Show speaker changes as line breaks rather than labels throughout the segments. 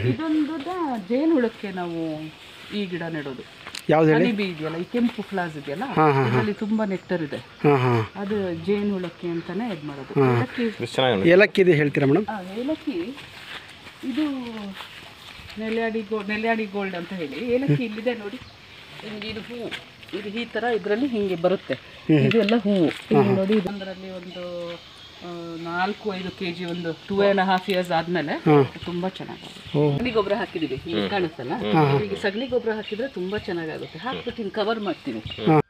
ಇದೊಂದು ಜೇನು ಹುಳಕ್ಕೆ ನಾವು ಈ ಗಿಡ ನೆಡೋದು
ಯಾವ್ದು ಹೇಳಿ
ಹನಿಬಿ ಇದೆಯಲ್ಲ ಈ ಕೆಂಪು ಫ್ಲಾಸ್ ಇದೆಯಲ್ಲ
ಹಾಂ ಹಾಂ
ಇದರಲ್ಲಿ ತುಂಬಾ ನೆಕ್ಟರ್ ಇದೆ
ಹಾಂ ಹಾಂ
ಅದು ಜೇನು ಹುಳಕ್ಕೆ ಅಂತಾನೆ ಇದು ಮಾಡೋದು ಏಲಕ್ಕಿ
ಚೆನ್ನಾಗಿ
ಏಲಕ್ಕಿದೆ ಹೇಳ್ತೀರಾ ಮೇಡಮ್
ಆ, ಏಲಕ್ಕಿ ಇದು ನೆಲ್ಯಾಡಿ ಗೋ ನೆಲ್ಯಾಡಿ ಗೋಲ್ಡ್ ಅಂತ ಹೇಳಿ ಏಲಕ್ಕಿ ಇಲ್ಲಿದೆ ನೋಡಿ ಹಿಂಗೆ ಇದು ಹೂವು ಇದು ಈ ಥರ ಇದರಲ್ಲಿ ಹಿಂಗೆ ಬರುತ್ತೆ ಇದೆಲ್ಲ ಹೂವು ಇದು ನೋಡಿ ಇದೊಂದರಲ್ಲಿ ಒಂದು ಆ, ನಾಲ್ಕು ಐದು ಕೆ ಜಿ ಒಂದು ಟೂ ಆ್ಯಂಡ್ ಹಾಫ್ ಇಯರ್ಸ್ ಆದಮೇಲೆ ತುಂಬ ಚೆನ್ನಾಗುತ್ತೆ ಸಗಣಿ ಗೊಬ್ಬರ ಹಾಕಿದೀವಿ ಇಲ್ಲಿ ಕಾಣುತ್ತಲ್ಲ ಈಗ ಸಗಣಿ ಗೊಬ್ಬರ ಹಾಕಿದ್ರೆ ತುಂಬ ಚೆನ್ನಾಗಾಗುತ್ತೆ ಹಾಕ್ಬಿಟ್ಟು ಹಿಂಗೆ ಕವರ್ ಮಾಡ್ತೀವಿ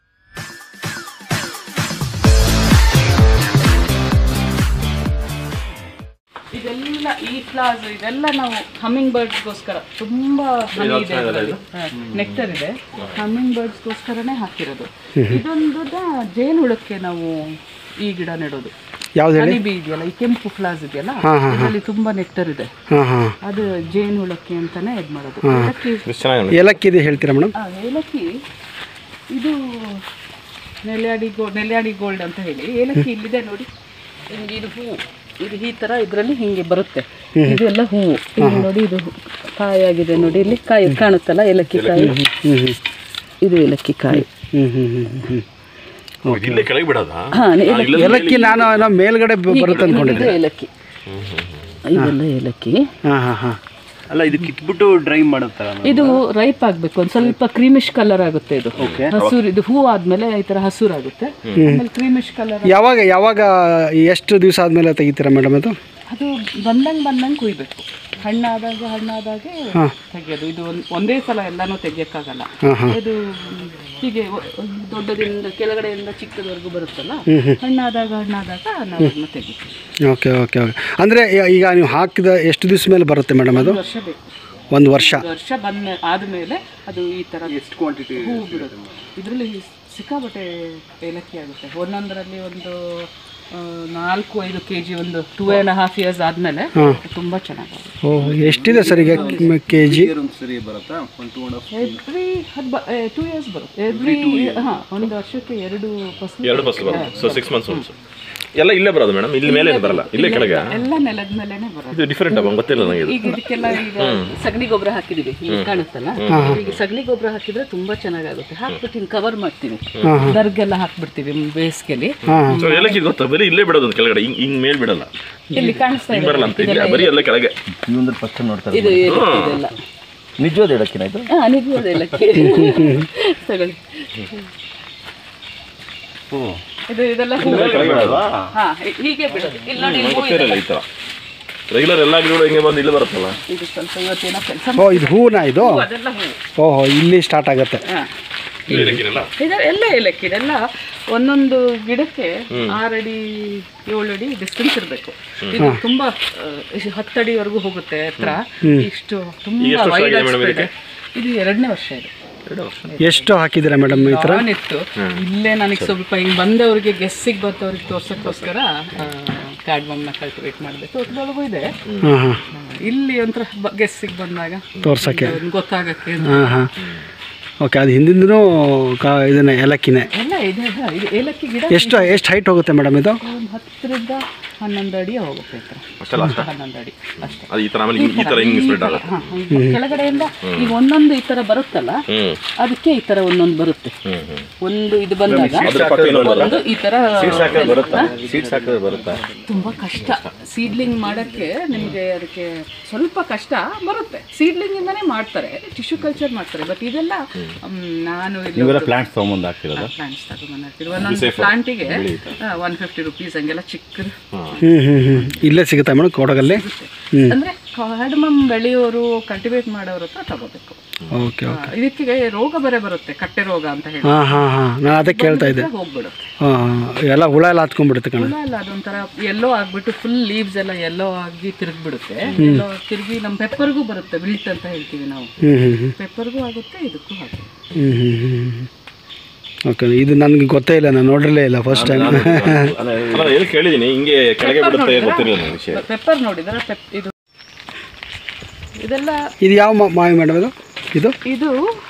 ಇದೆಲ್ಲ ಈ ಫ್ಲಾಸ್ ಇದೆಲ್ಲ ನಾವು ಹಮ್ಮಿಂಗ್ ಬರ್ಡ್ಸ್ಗೋಸ್ಕರ ತುಂಬಾ ಹನಿ ಇದೆ ಇದರಲ್ಲಿ. ಹಾ, ನೆಕ್ಟರ್ ಇದೆ ಹಮ್ಮಿಂಗ್ ಬರ್ಡ್ಸ್ಗೋಸ್ಕರನೇ ಹಾಕಿರೋದು ಇದೊಂದು ಜೇನು ಹುಳಕ್ಕೆ ನಾವು ಈ ಗಿಡ ನೆಡೋದು
ಯಾವ್ದು ಹೇಳಿ
ಹನಿಬಿ ಇದೆಯಲ್ಲ ಈ ಕೆಂಪು ಫ್ಲಾಸ್ ಇದೆಯಲ್ಲ ಇದರಲ್ಲಿ ತುಂಬಾ ನೆಕ್ಟರ್ ಇದೆ
ಹಾಂ ಹಾಂ
ಅದು ಜೇನು ಹುಳಕ್ಕೆ ಅಂತಾನೆ ಇದು ಮಾಡೋದು ಏಲಕ್ಕಿ
ಚೆನ್ನಾಗಿ
ಏಲಕ್ಕಿದೆ ಹೇಳ್ತೀರಾ ಮೇಡಮ್
ಆ, ಏಲಕ್ಕಿ ಇದು ನೆಲ್ಯಾಡಿ ಗೋ ನೆಲ್ಯಾಡಿ ಗೋಲ್ಡ್ ಅಂತ ಹೇಳಿ ಏಲಕ್ಕಿ ಇಲ್ಲಿದೆ ನೋಡಿ ಹಿಂಗೆ ಇದು ಹೂವು ಇದು ಈ ಥರ ಇದರಲ್ಲಿ ಹಿಂಗೆ ಬರುತ್ತೆ ಇದೆಲ್ಲ ಹೂವು ಇದು ನೋಡಿ ಇದು ಕಾಯಾಗಿದೆ ನೋಡಿ ಇಲ್ಲಿ ಕಾಯಿ ಕಾಣುತ್ತಲ್ಲ ಏಲಕ್ಕಿ ಕಾಯಿ ಇದು ಏಲಕ್ಕಿ ಕಾಯಿ
ಹ್ಞೂ ಹ್ಞೂ ಹ್ಞೂ ಹ್ಞೂ
ಇಲ್ಲೇ ಕೆಳಗೆ ಬಿಡೋದಾ
ಹಾ
ಏಲಕ್ಕಿ ನಾನು ಏನೋ ಮೇಲ್ಗಡೆ ಬ- ಬರುತ್ತೆ ಅಂದ್ಕೊಂಡಿದ್ದೆ
ಇದು ಏಲಕ್ಕಿ ಇದೆಲ್ಲ ಏಲಕ್ಕಿ
ಹಾಂ ಹಾಂ ಹಾಂ
ಅಲ್ಲ ಇದು ಕಿತ್ಬಿಟ್ಟು ಡ್ರೈ ಮಾಡುತ್ತಲ್ಲ
ಇದು ರೈಪ್ ಆಗ್ಬೇಕು ಒಂದ್ ಸ್ವಲ್ಪ ಕ್ರೀಮಿಶ್ ಕಲರ್ ಆಗುತ್ತೆ ಇದು ಹಸೂರು ಇದು ಹೂ ಆದ್ಮೇಲೆ ಈ ತರ ಹಸೂರಾಗುತ್ತೆ ಆಮೇಲೆ ಕ್ರೀಮಿಶ್ ಕಲರ್
ಯಾವಾಗ ಯಾವಾಗ ಎಷ್ಟು ದಿವಸ ಆದಮೇಲೆ ತೆಗಿತೀರಾ ಮೇಡಮ್ ಅದು
ಅದು ಬಂದಂಗ್ ಬಂದಂಗ್ ಕುಯ್ಬೇಕು ಹಣ್ಣಾದಾಗ ಹಣ್ಣಾದಾಗೆ ತೆಗಿಯೋದು ಇದು ಒಂದ್- ಒಂದೇ ಸಲ ಎಲ್ಲಾನು ತೆಗಿಯಕ್ಕಾಗಲ್ಲ ಇದು ಮ್, ಹೀಗೆ ಒ- ಒಂದ್ ದೊಡ್ಡದಿಂದ ಕೆಳಗಡೆಯಿಂದ ಚಿಕ್ಕದವರೆಗೂ ಬರುತ್ತಲ್ಲ ಹಣ್ಣಾದಾಗ ಹಣ್ಣಾದಾಗ ನಾವು ಅದನ್ನ ತೆಗಿತೀವಿ
ಓಕೆ ಓಕೆ ಓಕೆ ಅಂದರೆ ಈಗ ನೀವು ಹಾಕಿದ ಎಷ್ಟು ದಿವಸ ಮೇಲೆ ಬರುತ್ತೆ ಮೇಡಮ್ ಅದು
ವರ್ಷ ಬೇಕು
ಒಂದು ವರ್ಷ
ಒಂದು ವರ್ಷ ಬಂದ ಆದ್ಮೇಲೆ ಅದು ಈ ತರ ಎಷ್ಟು ಕ್ವಾಂಟಿಟಿ ಹೂ ಬಿಡೋದು ಇದರಲ್ಲಿ ಸಿಕ್ಕಾಪಟ್ಟೆ ಏಲಕ್ಕಿ ಆಗುತ್ತೆ ಒಂದೊಂದರಲ್ಲಿ ಒಂದು ಆ, ನಾಲ್ಕು ಐದು ಕೆ ಜಿ ಒಂದು ಟೂ ಆ್ಯಂಡ್ ಹಾಫ್ ಇಯರ್ಸ್ ಆದಮೇಲೆ ತುಂಬ ಚೆನ್ನಾಗಾಗುತ್ತೆ
ಓ ಎಷ್ಟಿದೆ ಸರ್ ಈಗ ಕೆ ಜಿ
ಒಂದು ಸರಿ ಬರುತ್ತಾ ಒಂದು ಟೂ ಅಂಡ್ ಹಾಫ್
ಎವ್ರಿ ಹಬ್ಬ ಟೂ ಇಯರ್ಸ್ ಬರುತ್ತೆ ಎವ್ರಿ ಹಾಂ ಒಂದು ವರ್ಷಕ್ಕೆ ಎರಡು ಫಸಲು
ಎರಡು ಫಸಲು ಬರುತ್ತೆ ಸೊ ಸಿಕ್ಸ್ ಮಂತ್ಸ್ ಒನ್ಸ್ ಎಲ್ಲ ಇಲ್ಲೇ ಬರೋದು ಮೇಡಮ್ ಇಲ್ಲಿ ಮೇಲೆ ಬರಲ್ಲ ಇಲ್ಲೇ ಕೆಳಗೆ
ಎಲ್ಲ ನೆಲದ ಮೇಲೆನೆ ಬರೋದು
ಇದು ಡಿಫ್ರೆಂಟ್ ಅಪ್ಪ ಗೊತ್ತಿಲ್ಲ ನನಗೆ ಇದು
ಈಗ ಇದಕ್ಕೆಲ್ಲ ಈಗ ಸಗಣಿ ಗೊಬ್ಬರ ಹಾಕಿದೀವಿ ಇಲ್ಲಿ ಕಾಣುತ್ತಲ್ಲ ಈಗ ಸಗಣಿ ಗೊಬ್ಬರ ಹಾಕಿದ್ರೆ ತುಂಬಾ ಚೆನ್ನಾಗಾಗುತ್ತೆ ಹಾಕ್ಬಿಟ್ಟು ಹಿಂಗೆ ಕವರ್ ಮಾಡ್ತೀವಿ ದರ್ಗೆಲ್ಲ ಹಾಕ್ಬಿಡ್ತೀವಿ ಬೇಸಿಗೆಲಿ
ಸೊ ಏಲಕ್ಕಿ ಗೊತ್ತಾ ಬರೀ ಇಲ್ಲೇ ಬಿಡೋದು ಒಂದು ಕೆಳಗಡೆ ಹಿಂಗ್ ಹಿಂಗ್ ಮೇಲೆ ಬಿಡಲ್ಲ
ಇಲ್ಲಿ ಕಾಣಿಸ್ತಾ
ಹಿಂಗ್
ಇದೆ
ಬರಲ್ಲ ಅಂತ ಇಲ್ಲ ಬರೀ ಎಲ್ಲ ಕೆಳಗೆ
ನೀವೊಂದ್ರೆ ಫಸ್ಟ್ ನೋಡ್ತಾರೆ
ಇದು ಏಲಕ್ಕಿ ಇದೆಲ್ಲ
ನಿಜವಾದ ಹೇಳಕ್ಕಿನ ಇದು
ಹಾ ನಿಜವಾದ ಏಲಕ್ಕಿ ತಗೊಳ್ಳಿ ಇದು ಇದೆಲ್ಲ ಹೂ ಹಾ ಹೀ- ಹೀಗೆ ಬಿಡೋದು ಇಲ್ಲಿ ನೋಡಿ ಇಲ್ಲಿ ಹೂ ಇದೆ.
ಗೊತ್ತಿರಲ್ಲ ಈ ಥರ ರೆಗ್ಯುಲರ್ ಎಲ್ಲ ಗಿಡಗಳು ಹಿಂಗೆ ಬಂದು ಇಲ್ಲಿ ಬರುತ್ತಲ್ಲ
ಇದು ಸ್ವಲ್ಪ ಇವತ್ತೇನೋ ಕೆಲಸ
ಓ ಇದು ಹೂನಾ ಇದು
ಅದೆಲ್ಲ ಹೂ
ಓಹೋ ಇಲ್ಲಿ ಸ್ಟಾರ್ಟ್ ಆಗುತ್ತೆ
ಹಾ
ಏಲಕ್ಕಿನೆಲ್ಲ
ಇದು ಎಲ್ಲ ಏಲಕ್ಕಿ ಇದೆಲ್ಲ ಒಂದೊಂದು ಗಿಡಕ್ಕೆ ಆರಡಿ ಏಳಡಿ ಡಿಸ್ಟೆನ್ಸ್ ಇರಬೇಕು ಇದು ತುಂಬಾ ಆ, ಇಷ್ಟು ಹತ್ತಡಿವರೆಗೂ ಹೋಗುತ್ತೆ ಹತ್ರ ಇಷ್ಟು ತುಂಬಾ
ಎಷ್ಟು ವರ್ಷ
wide
ಆಗಿದೆ madam
spread. ಇದು ಎರಡನೇ ವರ್ಷ ಇದು
ಎಷ್ಟು ಹಾಕಿದ್ದೀರಾ ಮೇಡಮ್ ಈ ಥರ
ನಾನಿತ್ತು ಇಲ್ಲೇ ನನಗೆ ಸ್ವಲ್ಪ ಹಿಂಗೆ ಬಂದವರಿಗೆ ಗೆಸ್ಸಿಗೆ ಬಂದವ್ರಿಗೆ ತೋರ್ಸೋಕ್ಕೋಸ್ಕರ ಕಾರ್ಡ್ಬಮ್ನ ಕಲ್ಟಿವೇಟ್ ಮಾಡಬೇಕು ಅದ್ರೊಳಗೂ ಇದೆ
ಹಾಂ ಹಾಂ
ಇಲ್ಲಿ ಒಂಥರ ಗೆಸ್ಸಿಗೆ ಬಂದಾಗ
ತೋರ್ಸೋಕ್ಕೆ
ಅವ್ರಿಗೆ ಗೊತ್ತಾಗಕ್ಕೆ
ಹಾಂ ಹಾಂ ಓಕೆ ಅದು ಹಿಂದಿಂದನೂ ಕಾ ಇದನ್ನೇ ಏಲಕ್ಕಿನೇ
ಎಲ್ಲ ಇದೆ ಹಾ, ಇದು ಏಲಕ್ಕಿ ಗಿಡ
ಎಷ್ಟು ಎಷ್ಟು ಹೈಟ್ ಹೋಗುತ್ತೆ ಮೇಡಮ್ ಇದು
ಒಂದು ಹತ್ತರಿಂದ ಹನ್ನೊಂದು ಅಡಿ ಹೋಗುತ್ತೆ ಈ ಥರ
ಅಷ್ಟಲ್ಲ ಅಷ್ಟ
ಹನ್ನೊಂದು ಅಡಿ ಅಷ್ಟೇ
ಅದು ಈ ಥರ ಆಮೇಲೆ ಈ ಥರ ಹಿಂಗೆ ಸ್ಪ್ರೆಡ್ ಆಗುತ್ತೆ
ಹಾ, ಈಗ ಕೆಳಗಡೆಯಿಂದ ಈಗ ಒಂದೊಂದು ಈ ತರ ಬರುತ್ತಲ್ಲ
ಹ್ಮ್
ಅದಕ್ಕೆ ಈ ತರ ಒಂದೊಂದು ಬರುತ್ತೆ
ಹ್ಮ್ ಹ್ಮ್
ಒಂದು ಇದು ಬಂದಾಗ
ಅದ್ರ ಪಕ್ಕ ಇನ್ನೊಂದು
ಒಂದು ಈ ತರ
ಬರುತ್ತಾ ಸೀಡ್ಸ್ ಹಾಕಿದ್ರೆ ಬರುತ್ತಾ
ತುಂಬಾ ಕಷ್ಟ ಸೀಡ್ಲಿಂಗ್ ಮಾಡಕ್ಕೆ ನಿಮಗೆ ಅದಕ್ಕೆ ಸ್ವಲ್ಪ ಕಷ್ಟ ಬರುತ್ತೆ ಸೀಡ್ಲಿಂಗ್ ಇಂದಾನೇ ಮಾಡ್ತಾರೆ ಟಿಶ್ಯೂ ಕಲ್ಚರ್ ಮಾಡ್ತಾರೆ ಬಟ್ ಇದೆಲ್ಲ ಮ್, ನಾನು
ನೀವೆಲ್ಲ ಪ್ಲಾಂಟ್ಸ್ ತೊಗೊಂಬಂದು ಹಾಕ್ತಿರೋದು
ಪ್ಲಾಂಟ್ಸ್ ತಗೊಂಡ್ಬಂದಿರ್ತೀವಿ ಒಂದೊಂದು ಪ್ಲಾಂಟಿಗೆ ಒನ್ ಫಿಫ್ಟಿ ರುಪೀಸ್ ಹಂಗೆಲ್ಲ ಚಿಕ್ಕದು
ಹ್ಞೂ ಹ್ಞೂ ಹ್ಞೂ ಇಲ್ಲೇ ಸಿಗುತ್ತಾ ಮೇಡಮ್ ಕೋಟಗಲ್ಲಿ
ಅಂದ್ರೆ ಕಾರ್ಡಮಮ್ ಬೆಳೆಯೋರು ಕಲ್ಟಿವೇಟ್ ಮಾಡೋರ ಹತ್ರ ತಗೋಬೇಕು
ಓಕೆ
ಆ, ಇದಕ್ಕೆ ರೋಗ ಬೇರೆ ಬರುತ್ತೆ ಕಟ್ಟೆ ರೋಗ ಅಂತ ಹೇಳಿ
ಹಾಂ ಹಾಂ ಹಾಂ ನಾನು ಅದೇ ಕೇಳ್ತಾ ಇದ್ದೆ
ಹೋಗ್ಬಿಡುತ್ತೆ
ಹಾಂ ಎಲ್ಲ ಹುಳ ಎಲ್ಲ ಹತ್ಕೊಂಡ್ಬಿಡುತ್ತೆ ಕಣ
ಹುಳ ಅಲ್ಲ ಅದೊಂಥರ ಎಲ್ಲೋ ಆಗ್ಬಿಟ್ಟು ಫುಲ್ ಲೀವ್ಸ್ ಎಲ್ಲ ಎಲ್ಲೋ ಆಗಿ ತಿರುಗ್ಬಿಡುತ್ತೆ ಎಲ್ಲೋ ತಿರುಗಿ ನಮ್ಮ ಪೆಪ್ಪರ್ಗೂ ಬರುತ್ತೆ ವಿಲ್ಟ್ ಅಂತ ಹೇಳ್ತೀವಿ ನಾವು
ಹ್ಞೂ ಹ್ಞೂ ಹ್ಞೂ
ಪೆಪ್ಪರ್ಗೂ ಆಗುತ್ತೆ ಇದಕ್ಕೂ ಆಗುತ್ತೆ
ಹ್ಞೂ ಹ್ಞೂ ಹ್ಞೂ ಓಕೆ ಇದು ನನಗೆ ಗೊತ್ತೇ ಇಲ್ಲ ನಾನು ನೋಡಿರಲೇ ಇಲ್ಲ ಫಸ್ಟ್ ಟೈಮ್
ಅಲ್ಲ ಏನು ಕೇಳಿದ್ದೀನಿ ಹಿಂಗೆ ಕೆಳಗೆ ಬಿಡುತ್ತೆ ಗೊತ್ತಿರಲಿಲ್ಲ ನನಗೆ ವಿಷಯ
ಪೆಪ್ಪರ್ ನೋಡಿದ್ರೆ ಪೆಪ್ ಇದು ಇದೆಲ್ಲ
ಇದು ಯಾವ ಮಾ- ಮಾವಿ ಮೇಡಮ್ ಇದು ಇದು
ಇದು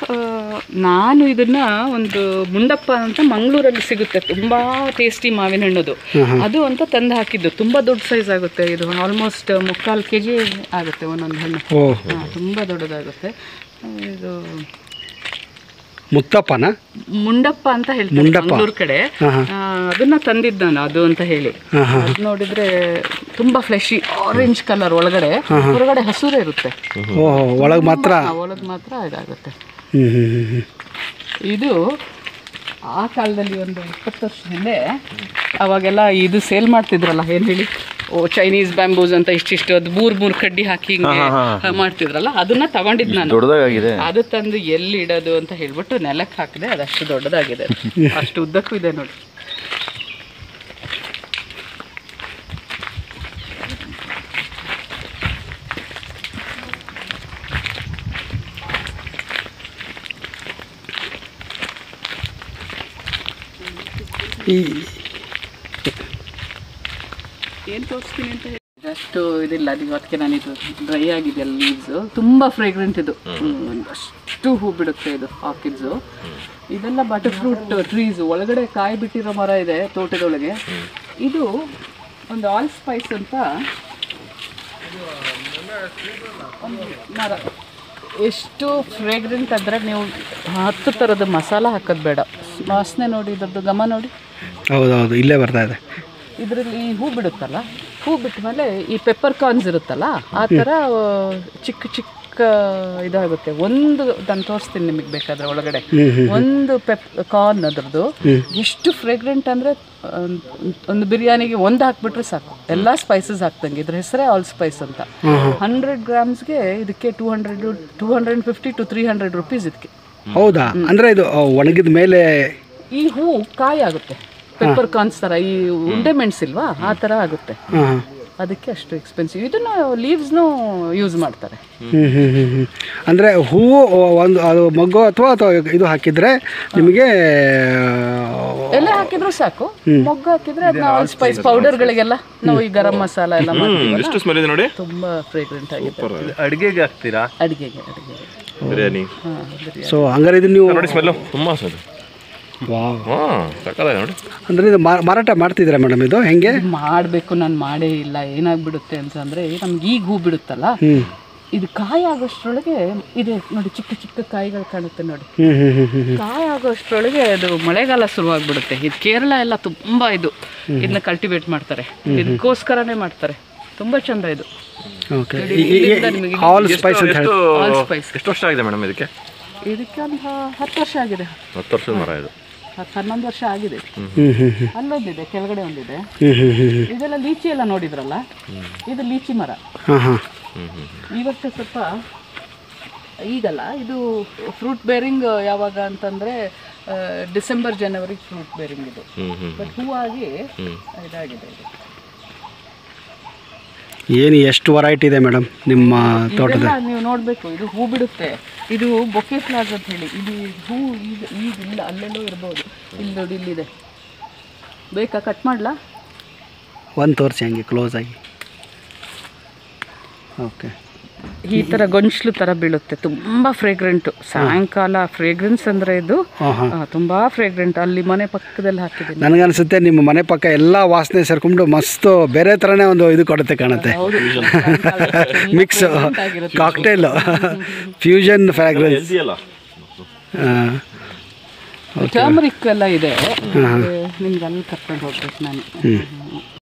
ಆ, ನಾನು ಇದನ್ನ ಒಂದು ಮುಂಡಪ್ಪ ಅಂತ ಮಂಗಳೂರಲ್ಲಿ ಸಿಗುತ್ತೆ ತುಂಬಾ ಟೇಸ್ಟಿ ಮಾವಿನ ಹಣ್ಣದು ಅದು ಅಂತ ತಂದು ಹಾಕಿದ್ದು ತುಂಬಾ ದೊಡ್ಡ ಸೈಜ್ ಆಗುತ್ತೆ ಇದು ಆಲ್ಮೋಸ್ಟ್ ಮುಕ್ಕಾಲು ಕೆ ಜಿ ಆಗುತ್ತೆ ಒಂದೊಂದು ಹಣ್ಣು
ಓ
ಹಾ, ತುಂಬಾ ದೊಡ್ಡದಾಗುತ್ತೆ ಇದು
ಮುತ್ತಪ್ಪನ
ಮುಂಡಪ್ಪ ಅಂತ ಹೇಳ್ತಾರೆ
ಮುಂಡಪ್ಪ.
ಮಂಗಳೂರು ಕಡೆ
ಹಾಂ ಹಾಂ
ಆ, ಅದನ್ನ ತಂದಿದ್ದು ನಾನು ಅದು ಅಂತ ಹೇಳಿ
ಹಾಂ ಹಾಂ
ಅದ್ ನೋಡಿದ್ರೆ ತುಂಬಾ ಫ್ಲೆಶಿ ಆರೆಂಜ್ ಕಲರ್ ಒಳಗಡೆ ಹೊರಗಡೆ ಹಸುರೇ ಇರುತ್ತೆ
ಓಹೋ ಒಳಗೆ ಮಾತ್ರ
ಒಳಗೆ ಮಾತ್ರ ಇದಾಗುತ್ತೆ
ಹ್ಞೂ ಹ್ಞೂ ಹ್ಞೂ ಹ್ಞೂ
ಇದು ಆ ಕಾಲದಲ್ಲಿ ಒಂದು ಇಪ್ಪತ್ತು ವರ್ಷ ಹಿಂದೆ ಅವಾಗೆಲ್ಲ ಇದು ಸೇಲ್ ಮಾಡ್ತಿದ್ರಲ್ಲ ಏನು ಹೇಳಿ ಓ ಚೈನೀಸ್ ಬ್ಯಾಂಬೂಸ್ ಅಂತ ಇಷ್ಟಿಷ್ಟು ಅದು ಮೂರ್ ಮೂರ್ ಕಡ್ಡಿ ಹಾಕಿ ಹಿಂಗೆ ಮಾಡ್ತಿದ್ರಲ್ಲ ಅದನ್ನ ತಗೊಂಡಿದ್ ನಾನು
ದೊಡ್ಡದಾಗಿದೆ
ಅದು ತಂದು ಎಲ್ಲಿ ಇಡೋದು ಅಂತ ಹೇಳ್ಬಿಟ್ಟು ನೆಲಕ್ಕೆ ಹಾಕಿದೆ ಅದಷ್ಟು ದೊಡ್ಡದಾಗಿದೆ ಅಷ್ಟು ಉದ್ದಕ್ಕೂ ಇದೆ ನೋಡಿ
ಈ
ಏನು ತೋರಿಸ್ತೀನಿ ಅಂತ ಹೇಳಿ ಅಷ್ಟು ಇದಿಲ್ಲ ಅದು ಇವತ್ತಿಗೆ ನಾನು ಇದು ಡ್ರೈ ಆಗಿದೆ ಲೀವ್ಸು ತುಂಬ ಫ್ರೇಗ್ರೆಂಟ್ ಇದು ಹ್ಮ್, ಅಷ್ಟು ಹೂ ಬಿಡುತ್ತೆ ಇದು ಆರ್ಕಿಡ್ಸು ಇದೆಲ್ಲ ಬಟರ್ ಫ್ರೂಟ್ ಟ್ರೀಸ್ ಒಳಗಡೆ ಕಾಯಿ ಬಿಟ್ಟಿರೋ ಮರ ಇದೆ ತೋಟದೊಳಗೆ ಇದು ಒಂದು ಆಲ್ ಸ್ಪೈಸ್ ಅಂತ ಒಂದು ಮರ ಎಷ್ಟು ಫ್ರೇಗ್ರೆಂಟ್ ಅಂದರೆ ನೀವು ಹತ್ತು ಥರದ ಮಸಾಲ ಹಾಕೋದು ಬೇಡ ವಾಸನೆ ನೋಡಿ ಇದ್ರದ್ದು ಘಮ ನೋಡಿ
ಹೌದು ಹೌದು ಇಲ್ಲೇ ಬರ್ತಾ ಇದೆ
ಇದರಲ್ಲಿ ಈ ಹೂ ಬಿಡುತ್ತಲ್ಲ ಹೂ ಬಿಟ್ಟ ಮೇಲೆ ಈ ಪೆಪ್ಪರ್ ಕಾರ್ನ್ಸ್ ಇರುತ್ತಲ್ಲ ಆ ಥರ ಆ, ಚಿಕ್ಕ ಚಿಕ್ಕ ಇದಾಗುತ್ತೆ ಒಂದು ನಾನು ತೋರಿಸ್ತೀನಿ ನಿಮಗೆ ಬೇಕಾದ್ರೆ ಒಳಗಡೆ ಒಂದು ಪೆಪ್ ಕಾರ್ನ್ ಅದ್ರದ್ದು ಎಷ್ಟು ಫ್ರೇಗ್ರೆಂಟ್ ಅಂದರೆ ಒಂದು ಬಿರಿಯಾನಿಗೆ ಒಂದು ಹಾಕ್ಬಿಟ್ರೆ ಸಾಕು ಎಲ್ಲ ಸ್ಪೈಸಸ್ ಹಾಕ್ದಂಗೆ ಇದ್ರ ಹೆಸರೇ ಆಲ್ ಸ್ಪೈಸ್ ಅಂತ ಹಂಡ್ರೆಡ್ ಗ್ರಾಮ್ಸ್ಗೆ ಇದಕ್ಕೆ two hundred two hundred fifty to three hundred rupees ಇದಕ್ಕೆ
ಹೌದಾ ಅಂದರೆ ಇದು ಒಣಗಿದ ಮೇಲೆ
ಈ ಹೂ ಕಾಯಿ ಆಗುತ್ತೆ ಪೆಪ್ಪರ್ ಕಾರ್ನ್ಸ್ ಥರ ಈ ಉಂಡೆ ಮೆಣಸಿಲ್ವಾ ಆ ಥರ ಆಗುತ್ತೆ
ಹಾಂ ಹಾಂ
ಅದಕ್ಕೆ ಅಷ್ಟು ಎಕ್ಸ್ಪೆನ್ಸಿವ್ ಇದನ್ನ ಲೀವ್ಸ್ನು ಯೂಸ್ ಮಾಡ್ತಾರೆ
ಹ್ಞೂ ಹ್ಞೂ ಹ್ಞೂ ಹ್ಞೂ ಅಂದರೆ ಹೂವು ಒಂದು ಅದು ಮಗ್ಗು ಅಥವಾ ಅಥವಾ ಇದು ಹಾಕಿದರೆ ನಿಮಗೆ
ಎಲ್ಲ ಹಾಕಿದ್ರು ಸಾಕು ಮೊಗ್ಗು ಹಾಕಿದ್ರೆ ಅದನ್ನ ಆಲ್ ಸ್ಪೈಸ್ ಪೌಡರ್ಗಳಿಗೆಲ್ಲ ನಾವು ಈ ಗರಂ ಮಸಾಲ ಎಲ್ಲ ಮಾಡ್ತೀವಲ್ಲ
ಎಷ್ಟು ಸ್ಮೆಲ್ ಇದೆ ನೋಡಿ
ತುಂಬಾ ಫ್ರೇಗ್ರೆಂಟ್ ಆಗಿದೆ
ಅಡುಗೆಗೆ ಹಾಕ್ತೀರಾ
ಅಡಿಗೆಗೆ ಅಡಿಗೆಗೆ
ಬಿರಿಯಾನಿ
ಹಾಂ ಬಿರಿಯಾನಿ
ಸೊ ಹಂಗಾರೆ ಇದು ನೀವು
ನೋಡಿ ಸ್ಮೆಲ್ಲು ತುಂಬ ಸದು
ವಾವ್
ಹಾಂ ಸಕ್ಕತ್ತಾಗಿದೆ ನೋಡಿ
ಅಂದರೆ ಇದು ಮಾ- ಮಾರಾಟ ಮಾಡ್ತಿದ್ದೀರಾ ಮೇಡಮ್ ಇದು ಹೆಂಗೆ
ಮಾಡಬೇಕು ನಾನು ಮಾಡೇ ಇಲ್ಲ ಏನಾಗ್ಬಿಡುತ್ತೆ ಅಂತಂದ್ರೆ ನಮ್ಗೆ ಈಗ ಹೂ ಬಿಡುತ್ತಲ್ಲ ಇದು ಕಾಯಿ ಆಗೋಷ್ಟ್ರೊಳಗೆ ಇದೆ ನೋಡಿ ಚಿಕ್ಕ ಚಿಕ್ಕ ಕಾಯಿಗಳು ಕಾಣುತ್ತೆ ನೋಡಿ
ಹ್ಞೂ ಹ್ಞೂ ಹ್ಞೂ ಹ್ಞೂ
ಕಾಯಿ ಆಗೋಷ್ಟ್ರೊಳಗೆ ಅದು ಮಳೆಗಾಲ ಶುರುವಾಗ್ಬಿಡುತ್ತೆ ಇದು ಕೇರಳ ಎಲ್ಲ ತುಂಬಾ ಇದು ಇದನ್ನ ಕಲ್ಟಿವೇಟ್ ಮಾಡ್ತಾರೆ ಇದಕ್ಕೋಸ್ಕರನೇ ಮಾಡ್ತಾರೆ ತುಂಬಾ ಚಂದ ಇದು
ಓಕೆ
ಇಲ್ಲಿಂದ ನಿಮಗೆ
ಆಲ್ ಸ್ಪೈಸ್ ಅಂತ ಹೇಳಿ
ಎಷ್ಟು
ಆಲ್ ಸ್ಪೈಸ್
ಎಷ್ಟು ವರ್ಷ ಆಗಿದೆ ಮೇಡಮ್ ಇದಕ್ಕೆ
ಇದಕ್ಕೆ ಒಂದು ಹತ್ತು ವರ್ಷ ಆಗಿದೆ
ಹತ್ತು ವರ್ಷದ ಮರ ಇದು
ಹತ್ತು ಹನ್ನೊಂದು ವರ್ಷ ಆಗಿದೆ
ಹ್ಞೂ ಹ್ಞೂ ಹ್ಞೂ
ಅಲ್ಲೊಂದಿದೆ ಕೆಳಗಡೆ ಒಂದಿದೆ
ಹ್ಞೂ ಹ್ಞೂ ಹ್ಞೂ ಹ್ಞೂ
ಇದೆಲ್ಲ ಲೀಚಿ ಎಲ್ಲ ನೋಡಿದ್ರಲ್ಲ ಇದು ಲೀಚಿ ಮರ
ಹಾಂ ಹಾಂ
ಈ ವರ್ಷ ಸ್ವಲ್ಪ ಈಗಲ್ಲ ಇದು ಫ್ರೂಟ್ ಬೇರಿಂಗ್ ಯಾವಾಗ ಅಂತಂದ್ರೆ ಆ, ಡಿಸೆಂಬರ್ ಜನವರಿ ಫ್ರೂಟ್ ಬೇರಿಂಗ್ ಇದು
ಹ್ಞೂ ಹ್ಞೂ
ಬಟ್ ಹೂವಾಗಿ ಇದಾಗಿದೆ ಇದು
ಏನು ಎಷ್ಟು ವೆರೈಟಿ ಇದೆ ಮೇಡಮ್ ನಿಮ್ಮ ತೋಟದ
ಇದೆಲ್ಲ ನೀವು ನೋಡಬೇಕು ಇದು ಹೂ ಬಿಡುತ್ತೆ ಇದು ಬೊಕೆ ಫ್ಲಾಗ್ ಅಂತ ಹೇಳಿ ಇದು ಹೂ ಈಗ ಈಗ ಇಲ್ಲ ಅಲ್ಲೆಲ್ಲೋ ಇರ್ಬೋದು ಇಲ್ಲಿ ನೋಡಿ ಇಲ್ಲಿದೆ ಬೇಕಾ ಕಟ್ ಮಾಡ್ಲಾ
ಒಂದು ತೋರಿಸಿ ಹಂಗೆ ಕ್ಲೋಸ್ ಆಗಿ ಓಕೆ
ಈ ಥರ ಗೊಂಚಲು ಥರ ಬೀಳುತ್ತೆ ತುಂಬ ಫ್ರೇಗ್ರೆಂಟು ಸಾಯಂಕಾಲ ಫ್ರೇಗ್ರೆನ್ಸ್ ಅಂದರೆ ಇದು
ಹಾಂ ಹಾಂ
ಆ, ತುಂಬಾ ಫ್ರೇಗ್ರೆಂಟ್ ಅಲ್ಲಿ ಮನೆ ಪಕ್ಕದಲ್ಲಿ ಹಾಕಿದ್ದೀನಿ
ನನಗನ್ಸುತ್ತೆ ನಿಮ್ಮ ಮನೆ ಪಕ್ಕ ಎಲ್ಲ ವಾಸನೆ ಸೇರ್ಕೊಂಡು ಮಸ್ತ್ ಬೇರೆ ಥರನೇ ಒಂದು ಇದು ಕೊಡುತ್ತೆ ಕಾಣುತ್ತೆ
ಹೌದು
mix cocktail fusion fragrance
healthy ಅಲ್ಲ
ಟರ್ಮರಿಕ್ ಎಲ್ಲ ಇದೆ ನಿಮ್ಗೆ ಅಲ್ಲಿ ಕರ್ಕೊಂಡು ಹೋಗ್ಬೇಕು ನಾನು